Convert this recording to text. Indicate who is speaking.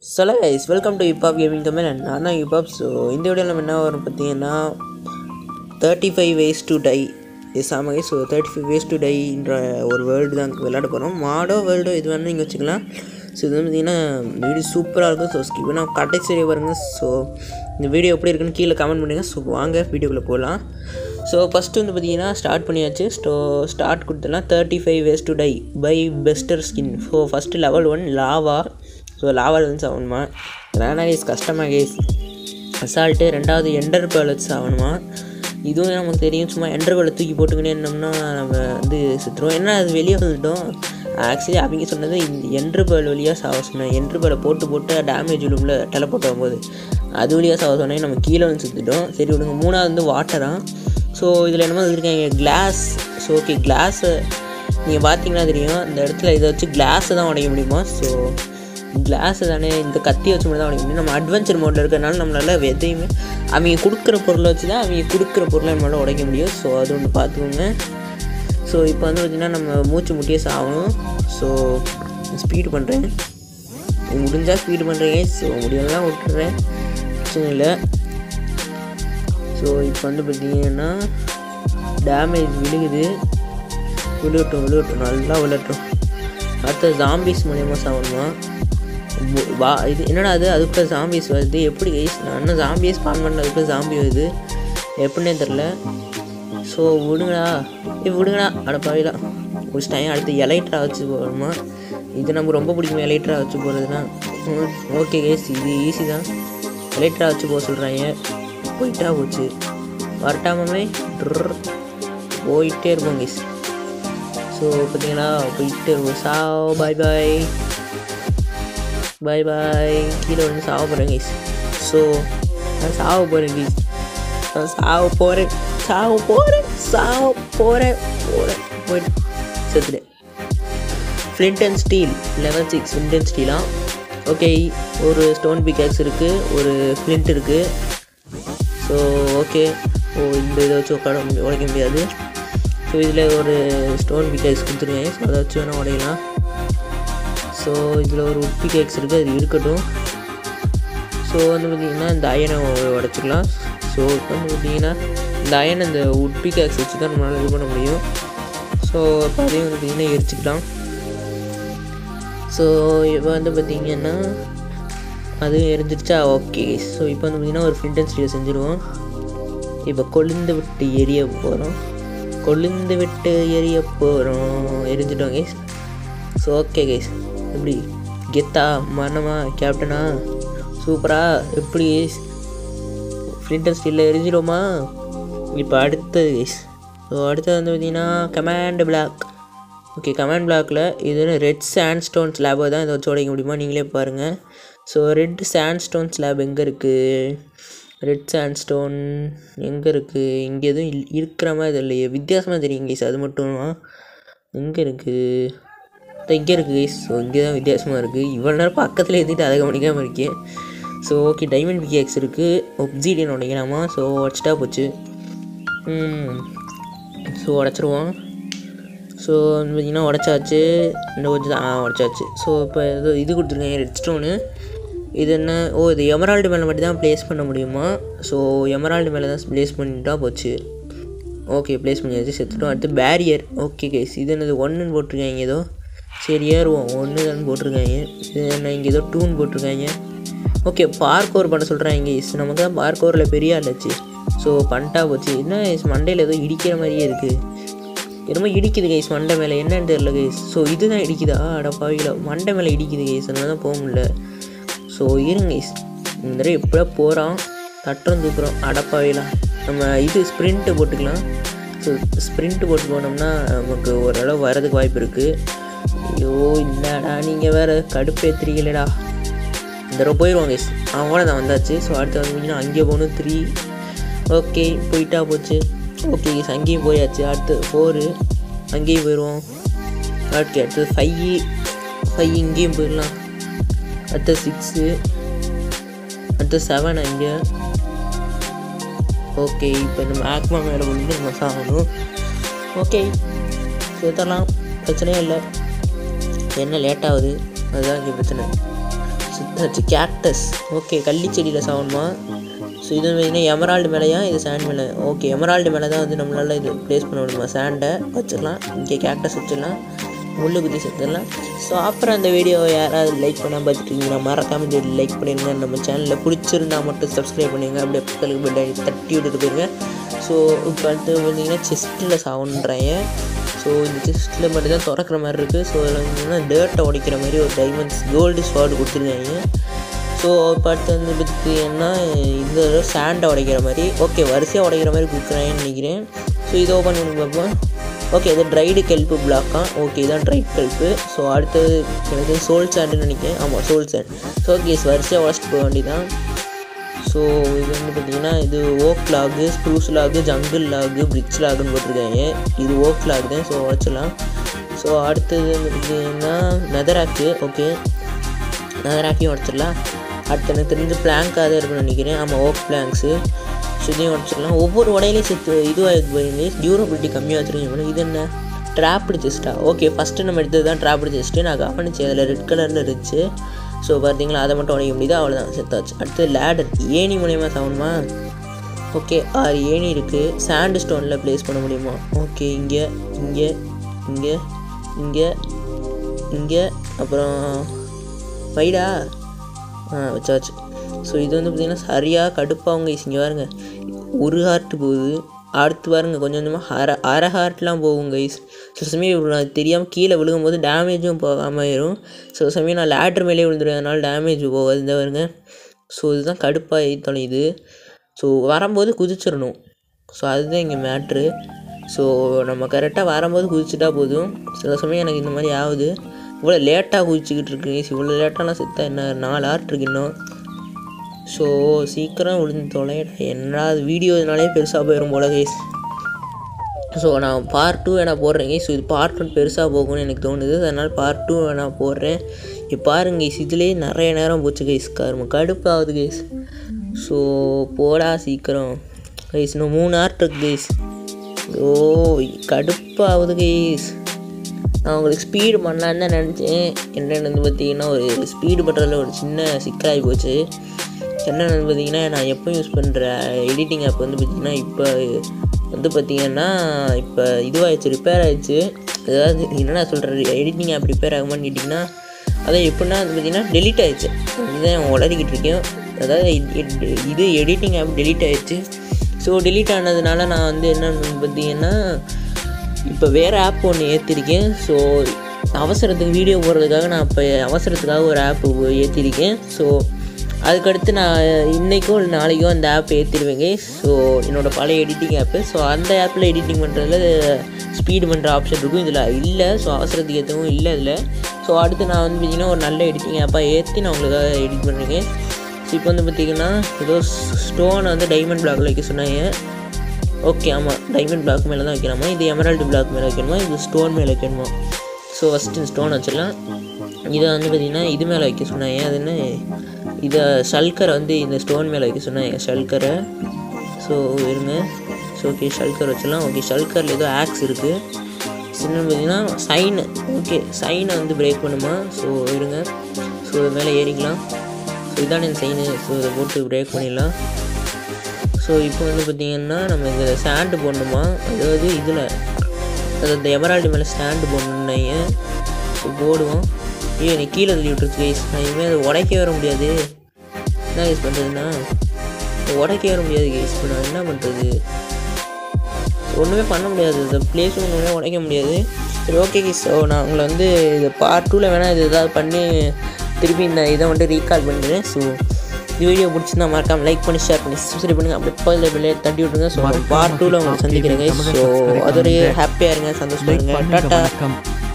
Speaker 1: சொல்ல guys welcome to hip hop gaming Tamil and நான் தான் ஹிப்ஹாப் ஸோ இந்த வீடியோவில் நம்ம என்ன வரும் பார்த்தீங்கன்னா thirty five ways to die yes ஆமாம் guys so thirty five ways to டைன்ற ஒரு வேர்ல்டு தான் விளையாட போகிறோம் மாடோ வேர்ல்டோ இது வேணால் நீங்கள் வச்சுக்கலாம் ஸோ இது வந்து பார்த்தீங்கன்னா வீடியோ சூப்பராக இருக்கும் ஸோ ஸ்கிப் நான் கடைசி வரையும் பாருங்க ஸோ இந்த வீடியோ எப்படி இருக்குன்னு கீழே கமெண்ட் பண்ணுங்கள் ஸோ வாங்க வீடியோக்குள்ளே போகலாம் ஸோ ஃபஸ்ட்டு வந்து பார்த்தீங்கன்னா ஸ்டார்ட் பண்ணியாச்சு ஸோ ஸ்டார்ட் கொடுத்தலாம் thirty five ways to die by பெஸ்டர் skin so first level one lava so லாவால் வந்து சாகணுமா வேணா கேஸ் கஷ்டமாக கேஸ் அசால்ட்டு ரெண்டாவது எண்டர் பேல் வச்சு ஆகணுமா இதுவும் நமக்கு தெரியும் சும்மா எண்டர் பேலை தூக்கி போட்டுக்கினே இருந்தோம்னா நம்ம வந்து சுற்றுவோம் ஏன்னா அது வெளியே வந்துட்டோம் ஆக்சுவலி அவங்க சொன்னது இந்த எண்டர் பேல் வழியாக சாக சொன்னேன் எண்டர் பேலை போட்டு போட்டு டேமேஜ் விழும்ல டெலப்போர்ட் ஆகும்போது அது வழியாக சாக சொன்னேன் நம்ம கீழே வந்து சுற்றிட்டோம் சரி விடுங்க மூணாவது வந்து வாட்டராக ஸோ இதில் என்னமோ இருக்காங்க கிளாஸ் ஸோ ஓகே கிளாஸை நீங்கள் பார்த்தீங்கன்னா தெரியும் இந்த இடத்துல இதை வச்சு கிளாஸை தான் உடைக்க முடியுமா ஸோ கிளாஸு தானே இந்த கத்தி வச்சு மட்டும் தான் உடைக்க முடியும் நம்ம அட்வென்ச்சர் மோடில் இருக்கிறனால நம்மளால் எதையுமே அவங்க கொடுக்குற பொருளை வச்சு தான் அவங்க கொடுக்குற பொருளை நம்மளால் உடைக்க முடியும் ஸோ அது ஒன்று பார்த்துக்கோங்க ஸோ இப்போ வந்து பார்த்திங்கன்னா நம்ம மூச்சு முட்டியே சாகணும் ஸோ ஸ்பீடு பண்ணுறேன் முடிஞ்சால் ஸ்பீடு பண்ணுறேன் ஸோ முடியலாம் விட்டுறேன் பிரச்சனை இல்லை ஸோ இப்போ வந்து பார்த்தீங்கன்னா டேமேஜ் விழுகுது விழுகட்டும் விழுகட்டும் நல்லா விழட்டும் அடுத்த ஜாம்பிஸ் மூலயமா சாகணுமா பு- வா இது என்னடா அது அதுக்குள்ளே ஜாம்பிஸ் வருது எப்படி கைஸ் நான் இன்னும் ஜாம்பியே ஸ்பான் பண்ணல அதுக்குள்ளே ஜாம்பி வருது எப்படின்னே தெரில ஸோ விடுங்கடா ஏ விடுங்கடா அட பாவிலாம் முடிச்சிட்டாங்க அடுத்து எலைட்ரா வச்சு போகணுமா இது நமக்கு ரொம்ப பிடிக்கும் எலைட்ரா வச்சு போகிறதுனா ஓகே கேஸ் இது ஈஸி தான் எலைட்ரா வச்சு போக சொல்கிறாங்க போயிட்டா போச்சு வரட்டாமே போயிட்டே இருப்போம் கேஸ் ஸோ பார்த்தீங்களா போயிட்டே இருப்போம் சாவ் பாய் பாய் பாய் பாய் கீழே வந்து சாவ போகிறேன் கைஸ் ஸோ நான் சாவ போகிறேன் கைஸ் நான் சாவ போகிறேன் சாவ போகிறேன் சாவ போகிறேன் போகிறேன் போயிட்டு செத்துட்டேன் flint and steel level six flint and ஸ்டீலாம் ஓகே ஒரு ஸ்டோன் பிகேக்ஸ் இருக்குது ஒரு ஃப்ளிண்ட் இருக்குது ஸோ ஓகே ஓ இந்த இதை வச்சு உட்கார முடியும் உடைக்க முடியாது ஸோ இதில் ஒரு ஸ்டோன் பிகேக்ஸ் கொடுத்துருக்கேன் ஸோ அதை வச்சு வேணால் உடையலாம் ஸோ இதில் ஒரு உப்பி கேக்ஸ் இருக்குது அது இருக்கட்டும் ஸோ வந்து பார்த்திங்கன்னா இந்த அயனை உடச்சிக்கலாம் ஸோ இப்போ வந்து பார்த்திங்கன்னா இந்த அயன் இந்த உப்பி கேக்ஸ் வச்சு தான் நம்மளால் இது பண்ண முடியும் ஸோ இப்போ அதையும் வந்து பார்த்திங்கன்னா எரிச்சுக்கலாம் ஸோ இப்போ வந்து பார்த்திங்கன்னா அதுவும் எரிஞ்சிருச்சா ஓகே ஸோ இப்போ வந்து பார்த்திங்கன்னா ஒரு ஃபில்டன் ஸ்டீல் செஞ்சுருவோம் இப்போ கொழுந்து விட்டு எரிய போகிறோம் கொழுந்து விட்டு எரிய போகிறோம் எரிஞ்சிட்டோம் கேஸ் ஸோ ஓகே கேஸ் எப்படி கெத்தா மரணமா கேப்டனா சூப்பரா எப்படி ஃப்ளிண்டர் ஸ்டீலில் எரிஞ்சிடுமா இப்போ அடுத்தது கேஸ் ஸோ அடுத்தது வந்து பார்த்தீங்கன்னா கமாண்ட் பிளாக் ஓகே கமாண்ட் பிளாக்கில் இது ரெட் சாண்ட் ஸ்டோன் ஸ்லாபை தான் இதை வச்சு உடைக்க முடியுமா நீங்களே பாருங்கள் so red sand stone slab எங்கே இருக்குது ரெட் சாண்ட் ஸ்டோன் எங்கே இருக்குது இங்கே எதுவும் இல்- இருக்கிற மாதிரி இல்லையே வித்தியாசமாக தெரியும் கேஸ் அது மட்டும் எங்கே இருக்குது இங்கே இருக்குது கைஸ் ஸோ இங்கே தான் வித்தியாசமாக இருக்குது இவ்வளோ நேரம் பக்கத்தில் இருந்துட்டு அதை கவனிக்காமல் இருக்கேன் ஸோ ஓகே டைமண்ட் பிகேக்ஸ் இருக்குது ஒப்சீடியன் உடைக்கலாமா ஸோ உடச்சிட்டா போச்சு ஸோ உடச்சிருவோம் ஸோ வந்து பார்த்திங்கன்னா உடச்சாச்சு இன்னும் கொஞ்சம் தான் ஆ உடச்சாச்சு ஸோ இப்போ ஏதோ இது கொடுத்துருக்கேன் ரெட் ஸ்டோனு இது என்ன ஓ இது எமரால்டு மேலே மட்டும் தான் ப்ளேஸ் பண்ண முடியுமா ஸோ எமரால்டு மேலே தான் ப்ளேஸ் பண்ணிட்டா போச்சு ஓகே ப்ளேஸ் பண்ணியாச்சு செத்துட்டோம் அடுத்து பேரியர் ஓகே கைஸ் இது என்னது ஒன்றுன்னு போட்டிருக்காங்க ஏதோ சரி ஏறுவோம் ஒன்று தான் போட்டிருக்காங்க இது என்ன இங்கே ஏதோ டூன்னு போட்டிருக்காங்க ஓகே பார்க்கோர் பண்ண சொல்கிறாங்க கைஸ் நமக்கு தான் பார்க்கோரில் பெரிய ஆளாச்சு ஸோ பண்ணிட்டா போச்சு என்ன guys, மண்டையில் ஏதோ இடிக்கிற மாதிரியே இருக்குது என்னமோ இடிக்குது கைஸ் மண்டை மேலே என்னன்னு தெரியல கைஸ் ஸோ இதுதான் இடிக்குதா அட பாவில மண்டை மேலே இடிக்குது கைஸ் அதனால தான் போக முடியல ஸோ இருங்க கைஸ் இந்த தடவை எப்படியா போகிறோம் தட்டுறோம் தூக்குறோம் அடப்பாவில நம்ம இது ஸ்ப்ரிண்ட்டு போட்டுக்கலாம் ஸோ ஸ்ப்ரிண்ட்டு போட்டு போனோம்னா நமக்கு ஓரளவு வரதுக்கு வாய்ப்பு இருக்குது ஐயோ என்னடா நீங்கள் வேறு கடுப்பேத்துறீங்களேடா இந்த தடவை போயிடுவாங்க கைஸ் அவங்கள தான் வந்தாச்சு ஸோ அடுத்து வந்தீங்கன்னா அங்கே போகணும் த்ரீ ஓகே போயிட்டா போச்சு ஓகே கைஸ் அங்கேயும் போயாச்சு அடுத்து ஃபோரு அங்கேயும் போயிடுவோம் ஓகே அடுத்தது ஃபைவ் ஃபைவ் இங்கேயும் போயிடலாம் அடுத்து சிக்ஸு அடுத்து செவன் அங்கே ஓகே இப்போ நம்ம ஆக்மா மேலே வந்து நம்ம சாகணும் ஓகே சேர்த்தலாம் பிரச்சனையே இல்லை என்ன லேட் ஆகுது அதுதான் இங்கே பிரச்சனை சுத்த கேக்டஸ் ஓகே கள்ளி செடியில் சாகணுமா ஸோ இது பார்த்தீங்கன்னா எமரால்டு மேலேயா இது சாண்ட் மேலே ஓகே எமரால்டு மேலே தான் வந்து நம்மளால் இது ப்ளேஸ் பண்ண முடியுமா சாண்டை வச்சிடலாம் இங்கே கேக்டஸ் வச்சிடலாம் முள்ளு குத்தி செத்துடலாம் ஸோ அப்புறம் அந்த வீடியோவை யாராவது லைக் பண்ணால் பார்த்துருக்கீங்கன்னா மறக்காம இந்த லைக் பண்ணிடுங்க நம்ம சேனலில் பிடிச்சிருந்தா மட்டும் சப்ஸ்கிரைப் பண்ணுங்க அப்படியே பக்கத்துக்கு பெல் தட்டி விட்டுட்டு போயிருங்க ஸோ இப்போ அடுத்து பார்த்தீங்கன்னா செஸ்ட்டில் சாவுன்றாங்க ஸோ இந்த செஸ்ட்டில் மட்டும் தான் திறக்கிற மாதிரி இருக்குது ஸோ அதில் பார்த்தீங்கன்னா டேர்ட்டை உடைக்கிற மாதிரி ஒரு டைமண்ட்ஸ் கோல்டு ஸ்வார்டு கொடுத்துருக்காங்க ஸோ இப்போ அடுத்து வந்து பார்த்தீங்கன்னா இந்த சாண்டை உடைக்கிற மாதிரி ஓகே வரிசையாக உடைக்கிற மாதிரி கொடுக்குறாங்கன்னு நினைக்கிறேன் ஸோ இதை ஓப்பன் பண்ணி பார்ப்போம் ஓகே இது ட்ரைடு கெல்ப்பு பிளாக்கா ஓகே இதான் ட்ரைட் கெல்ப்பு ஸோ அடுத்தது எனக்கு சோல் சாண்டுன்னு நினைக்கிறேன் ஆமாம் சோல் சாண்ட் ஸோ ஓகே வரிசையாக உடச்சிட்டு போக வேண்டியதான் ஸோ இது வந்து பார்த்தீங்கன்னா இது oak log spruce log jungle log birch லாகுன்னு போட்டிருக்காங்க இது ஓக் லாக் தான் ஸோ உடச்சிடலாம் ஸோ அடுத்தது வந்து பார்த்தீங்கன்னா நெதராக்கு ஓகே நெதராக்கையும் உடச்சிடலாம் அடுத்து எனக்கு தெரிஞ்சு பிளாங்காக தான் இருக்குன்னு நினைக்கிறேன் ஆமாம் ஓக் பிளாங்க்ஸு ஸோ இதையும் உடச்சிடலாம் ஒவ்வொரு உடையிலையும் சேர்த்து இதுவாக போயிருந்து டியூரபிலிட்டி கம்மியாக வச்சுருக்கீங்க இது என்ன ட்ராப்டு செஸ்ட்டா ஓகே ஃபஸ்ட்டு நம்ம எடுத்தது தான் ட்ராப்டு செஸ்ட்டு நான் கவனிச்சேன் அதில் ரெட் கலரில் இருந்துச்சு ஸோ பார்த்தீங்களா அதை மட்டும் உடைக்க முடியுது அவ்வளோதான் செத்தாச்சு அடுத்து லேடர் ஏணி மூலியமாக சாகணுமா ஓகே ஆறு ஏணி இருக்குது சாண்டு ஸ்டோனில் ப்ளேஸ் பண்ண முடியுமா ஓகே இங்கே இங்கே இங்கே இங்கே இங்கே அப்புறம் வைடா ஆ வச்சாச்சு ஸோ இது வந்து பார்த்திங்கன்னா சரியாக கடுப்பாகுங்க இங்கே பாருங்க ஒரு ஹார்ட் போகுது அடுத்து பாருங்க கொஞ்சம் கொஞ்சமாக அரை அரை ஹார்ட்லாம் போகும் கைஸ் சில சமயம் நான் தெரியாமல் கீழே விழுகும்போது டேமேஜும் போகாமல் ஆயிரும் சில சமயம் நான் லேட்ரு மேலே விழுந்துருவேன் அதனால டேமேஜ் போகாது இந்த பாருங்க ஸோ இதுதான் கடுப்பாகி தொலையுது ஸோ வரும்போது குதிச்சிடணும் ஸோ அதுதான் இங்கே மேட்ரு ஸோ நம்ம கரெக்டாக வரும்போது குதிச்சுட்டா போதும் சில சமயம் எனக்கு இந்த மாதிரி ஆகுது இவ்வளோ லேட்டாக குதிச்சுக்கிட்டு இருக்கு இவ்வளோ லேட்டாலாம் செத்தா என்ன நாலு ஆர்ட் இருக்கு இன்னும் ஸோ சீக்கிரம் விழுந்து தொலைடா என்னடா வீடியோனாலே பெருசாக போயிடும் போல கேஸ் ஸோ நான் பார்ட் டூ வேணா போடுறேன் ஸோ இது பார்ட் ஒன் பெருசாக போகும்னு எனக்கு தோணுது அதனால் பார்ட் டூ வேணா போடுறேன் இப்போ பாருங்க கைஸ் இதுலேயே நிறைய நேரம் போச்சு கைஸ் கரும கடுப்பாகுது கைஸ் ஸோ போடா சீக்கிரம் கைஸ் இன்னும் மூணு ஆர்ட் இருக்கு கைஸ் ஓ கடுப்பாகுது கைஸ் நான் உங்களுக்கு ஸ்பீடு பண்ணலான்னு தான் நினச்சேன் என்னென்னு வந்து பார்த்தீங்கன்னா ஒரு ஸ்பீடு பண்ணுறதுல ஒரு சின்ன சிக்கலாகி போச்சு என்னென்னு வந்து பார்த்தீங்கன்னா நான் எப்போ யூஸ் பண்ணுற எடிட்டிங் ஆப் வந்து பார்த்தீங்கன்னா இப்போ வந்து பார்த்தீங்கன்னா இப்போ இதுவாகிடுச்சு ரிப்பேர் ஆயிடுச்சு அதாவது என்னென்ன சொல்கிறது எடிட்டிங் ஆப் ரிப்பேர் ஆகுமான்னு கேட்டிங்கன்னா அதான் எப்படின்னா வந்து பார்த்தீங்கன்னா டெலீட் ஆயிடுச்சு இதுதான் உளறிக்கிட்டு இருக்கேன் அதாவது இது- இது எடிட்டிங் ஆப் டெலீட் ஆயிடுச்சு ஸோ டெலீட் ஆனதுனால நான் வந்து என்னன்னு பார்த்தீங்கன்னா இப்போ வேறு ஆப் ஒன்று ஏற்றிருக்கேன் ஸோ அவசரத்துக்கு வீடியோ போடுறதுக்காக நான் இப்போ அவசரத்துக்காக ஒரு ஆப் ஏற்றிருக்கேன் ஸோ அதுக்கடுத்து நான் இன்றைக்கோ இல்லை நாளைக்கோ அந்த ஆப் ஏற்றிடுவேங்க ஸோ என்னோடய பழைய எடிட்டிங் ஆப்பு ஸோ அந்த ஆப்பில் எடிட்டிங் பண்ணுறதுல ஸ்பீடு பண்ணுற ஆப்ஷன் இருக்கும் இதில் இல்லை ஸோ அவசரத்துக்கு எதுவும் இல்லை இதில் ஸோ அடுத்து நான் வந்து பார்த்திங்கன்னா ஒரு நல்ல எடிட்டிங் ஆப்பாக ஏற்றி நான் உங்களுக்காக எடிட் பண்ணுறேங்க ஸோ இப்போ வந்து பார்த்திங்கன்னா ஏதோ ஸ்டோனை வந்து டைமண்ட் பிளாக்ல வைக்க சொன்னாங்க ஓகே ஆமாம் டைமண்ட் பிளாக் மேலே தான் வைக்கணுமா இது எமரால்டு பிளாக் மேலே வைக்கணுமா இது ஸ்டோன் மேலே வைக்கணுமா ஸோ ஃபஸ்ட்டு ஸ்டோன் வச்சிடலாம் இதை வந்து பார்த்திங்கன்னா இது மேலே வைக்க சொன்னாங்க அது என்ன இதை ஷல்கரை வந்து இந்த ஸ்டோன் மேலே வைக்க சொன்னாங்க ஷல்கரை ஸோ இருங்க ஸோ ஓகே ஷல்கர் வச்சிடலாம் ஓகே ஷல்கரில் ஏதோ ஆக்ஸ் இருக்குது என்னன்னு பார்த்தீங்கன்னா சைனு ஓகே சைனை வந்து பிரேக் பண்ணுமா ஸோ இருங்க ஸோ இது மேலே ஏறிக்கலாம் ஸோ இதான இந்த சைனு ஸோ இதை போட்டு பிரேக் பண்ணிடலாம் ஸோ இப்போ வந்து பார்த்திங்கன்னா நம்ம இந்த ஸ்டாண்டு போடணுமா அதாவது இதில் அது இந்த எமரால்டு மேலே ஸ்டாண்டு போடணுன்னாங்க ஸோ போடுவோம் ஐயோ நீ கீழே தள்ளி விட்டுருச்சு கைஸ் நான் இனிமேல் அதை உடைக்க வர முடியாது என்ன கைஸ் பண்ணுறதுன்னா உடைக்க வர முடியாது கைஸ் இப்போ நான் என்ன பண்ணுறது ஒன்றுமே பண்ண முடியாது இந்த பிளேஸும் ஒன்றுமே உடைக்க முடியாது சரி ஓகே கைஸ் ஸோ நான் உங்களை வந்து இது பார்ட் டூவில் வேணால் இது ஏதாவது பண்ணி திருப்பி இந்த இதை வந்து ரீகால் பண்ணுறேன் ஸோ இந்த வீடியோ பிடிச்சிருந்தா மறக்காம லைக் பண்ணி ஷேர் பண்ணி சப்ஸ்கிரைப் பண்ணுங்க அப்படியே பக்கத்தில் பிள்ளைய தட்டி விட்டுருங்க ஸோ பார்ட் டூவில் உங்களை சந்திக்கிறேன் ஸோ அதோடய ஹாப்பியாக இருங்க சந்தோஷமா இருங்க டாட்டா
Speaker 2: வணக்கம்